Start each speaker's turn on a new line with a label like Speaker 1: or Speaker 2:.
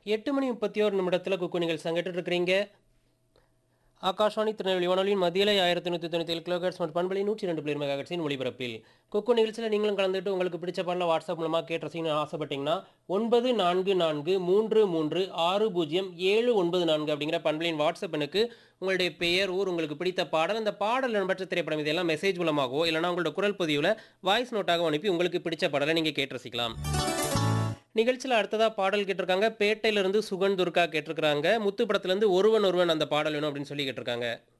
Speaker 1: எட்டு மணி முப்பத்தி ஓரு நிமிடத்தில் குக்கு நீங்கள் சங்கிட்டு இருக்கிறீங்க ஆகாஷவாணி திருநெல்வேலி வானொலியின் மத்தியில ஆயிரத்தி நூற்றி தொண்ணூற்றி ஏழு கிலோகட்ஸ் மற்றும் பண்பலை நூற்றி ரெண்டு பிளேர் மெகாகட்ஸின் ஒளிபரப்பில் குக்கு நிகழ்ச்சியில் நீங்களும் கலந்துட்டு உங்களுக்கு பிடிச்ச பாடல வாட்ஸ்அப் மூலமாக கேட்டு ரசிக்கணும்னு ஆசைப்பட்டீங்கன்னா ஒன்பது நான்கு நான்கு மூன்று மூன்று ஆறு பூஜ்ஜியம் ஏழு ஒன்பது நான்கு அப்படிங்கிற பண்பலையின் வாட்ஸ்அப் எனக்கு உங்களுடைய பெயர் ஊர் உங்களுக்கு பிடித்த பாடல் அந்த பாடல் இடம்பெற்ற திரைப்படம் இதெல்லாம் மெசேஜ் மூலமாகவோ இல்லைனா உங்களோட குரல் பதிவில் வாய்ஸ் நோட்டாக அனுப்பி உங்களுக்கு பிடிச்ச பாடலை நீங்கள் கேட்டு ரசிக்கலாம் நிகழ்ச்சியில் அடுத்ததாக பாடல் கேட்டிருக்காங்க பேட்டையிலிருந்து சுகன் துர்கா கேட்டிருக்காங்க முத்து படத்துலேருந்து ஒருவன் ஒருவன் அந்த பாடல் வேணும் அப்படின்னு சொல்லி கேட்டிருக்காங்க